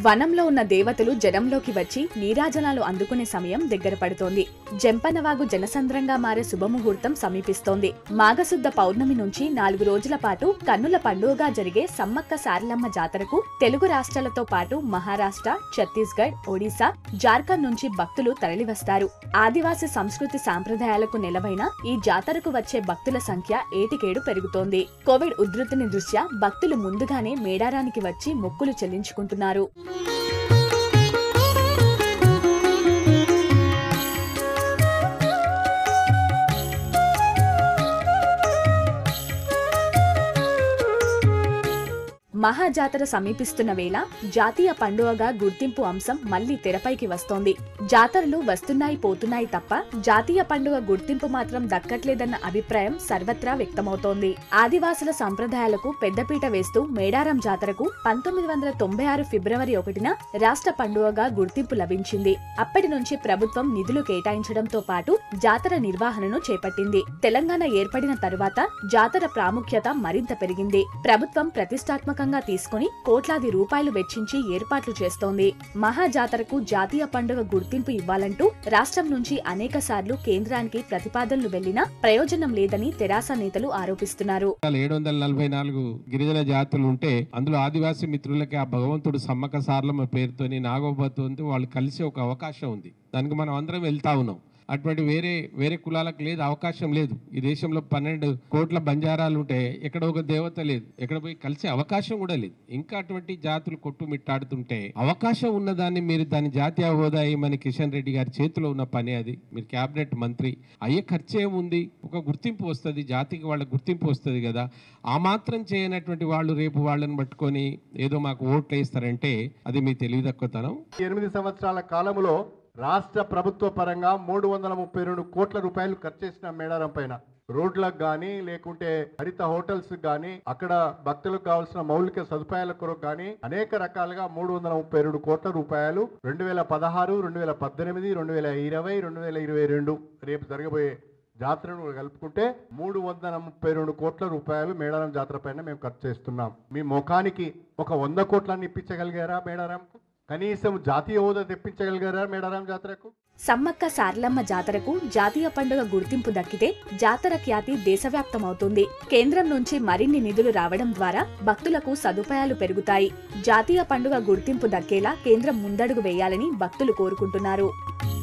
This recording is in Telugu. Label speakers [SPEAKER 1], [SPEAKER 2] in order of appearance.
[SPEAKER 1] వనంలో ఉన్న దేవతలు జనంలోకి వచ్చి నీరాజనాలు అందుకునే సమయం దగ్గర పడుతోంది జంపనవాగు జనసంద్రంగా మారే శుభముహూర్తం సమీపిస్తోంది మాఘశుద్ధ పౌర్ణమి నుంచి నాలుగు రోజుల పాటు కన్నుల పండుగగా జరిగే సమ్మక్క సారలమ్మ జాతరకు తెలుగు రాష్ట్రాలతో పాటు మహారాష్ట్ర ఛత్తీస్గఢ్ ఒడిశా జార్ఖండ్ నుంచి భక్తులు తరలివస్తారు ఆదివాసి సంస్కృతి సాంప్రదాయాలకు నెలవైన ఈ జాతరకు వచ్చే భక్తుల సంఖ్య ఏటికేడు పెరుగుతోంది కోవిడ్ ఉధృతిని దృష్ట్యా భక్తులు ముందుగానే మేడారానికి వచ్చి మొక్కులు చెల్లించుకుంటున్నారు మహాజాతర సమీపిస్తున్న వేళ జాతీయ పండుగగా గుర్తింపు అంశం మళ్లీ తెరపైకి వస్తోంది జాతరలు వస్తున్నాయి పోతున్నాయి తప్ప జాతీయ పండుగ గుర్తింపు మాత్రం దక్కట్లేదన్న అభిప్రాయం సర్వత్రా వ్యక్తమవుతోంది ఆదివాసుల సంప్రదాయాలకు పెద్దపీట వేస్తూ మేడారం జాతరకు పంతొమ్మిది వందల తొంభై ఆరు ఫిబ్రవరి ఒకటిన రాష్ట్ర పండుగగా గుర్తింపు లభించింది అప్పటి నుంచి ప్రభుత్వం నిధులు కేటాయించడంతో పాటు జాతర నిర్వహణను చేపట్టింది తెలంగాణ ఏర్పడిన తరువాత జాతర ప్రాముఖ్యత మరింత పెరిగింది ప్రభుత్వం ప్రతిష్టాత్మకంగా తీసుకుని కోట్లాది రూపాయలు వెచ్చించి ఏర్పాట్లు చేస్తోంది మహాజాతరకు జాతీయ పండుగ గుర్తింపు ఇవ్వాలంటూ రాష్ట్రం నుంచి అనేక సార్లు కేంద్రానికి ప్రతిపాదనలు వెళ్లినా ప్రయోజనం లేదని తెరాస నేతలు ఆరోపిస్తున్నారు
[SPEAKER 2] ఏడు వందల నలభై నాలుగు గిరిజన జాతులు ఉంటే అందులో ఆదివాసీ మిత్రులకి ఆ భగవంతుడు సమ్మక్క సార్లమ్మ పేరుతోని నాగోబతోని వాళ్ళు కలిసి ఒక అవకాశం ఉంది దానికి మనం అందరం వెళ్తా ఉన్నాం అటువంటి వేరే వేరే కులాలకు లేదు అవకాశం లేదు ఈ దేశంలో పన్నెండు కోట్ల బంజారాలు ఉంటే ఎక్కడ ఒక దేవత లేదు ఎక్కడ పోయి కలిసే అవకాశం కూడా లేదు ఇంకా అటువంటి జాతులు కొట్టుమిట్టాడుతుంటే అవకాశం ఉన్నదాన్ని మీరు దాని జాతీయ హోదా ఇవ్వమని కిషన్ రెడ్డి గారి చేతిలో ఉన్న పని అది మీరు క్యాబినెట్ మంత్రి అయ్యే ఖర్చు ఏముంది ఒక గుర్తింపు వస్తుంది జాతికి వాళ్ళ గుర్తింపు వస్తుంది కదా ఆ మాత్రం చేయనటువంటి వాళ్ళు రేపు వాళ్ళని పట్టుకొని ఏదో మాకు ఓట్లు వేస్తారంటే అది మీ తెలివి తక్కువతనం
[SPEAKER 3] ఎనిమిది సంవత్సరాల కాలంలో రాష్ట్ర ప్రభుత్వ పరంగా మూడు వందల ముప్పై రెండు కోట్ల రూపాయలు ఖర్చు చేసిన మేడారం పైన రోడ్లకు కానీ లేకుంటే హరిత హోటల్స్ కానీ అక్కడ భక్తులకు కావాల్సిన మౌలిక సదుపాయాల కొరకు కానీ అనేక రకాలుగా మూడు వందల ముప్పై రెండు కోట్ల రూపాయలు రెండు వేల పదహారు రెండు వేల పద్దెనిమిది రెండు వేల ఇరవై రెండు వేల ఇరవై రెండు రేపు జరగబోయే జాతరను కలుపుకుంటే మూడు వందల ముప్పై రెండు కోట్ల రూపాయలు మేడారం జాతర పైన మేము ఖర్చు చేస్తున్నాం మీ ముఖానికి ఒక వంద కోట్లన్నీ ఇప్పించగలిగారా మేడారంకు కనీసం జాతీయ హోదా తెప్పించగలిగారా మేడారం జాతరకు
[SPEAKER 1] సమ్మక్క సారలమ్మ జాతరకు జాతీయ పండుగ గుర్తింపు దక్కితే జాతర ఖ్యాతి దేశవ్యాప్తమవుతుంది కేంద్రం నుంచి మరిన్ని నిధులు రావడం ద్వారా భక్తులకు సదుపాయాలు పెరుగుతాయి జాతీయ పండుగ గుర్తింపు దక్కేలా కేంద్రం ముందడుగు వేయాలని భక్తులు కోరుకుంటున్నారు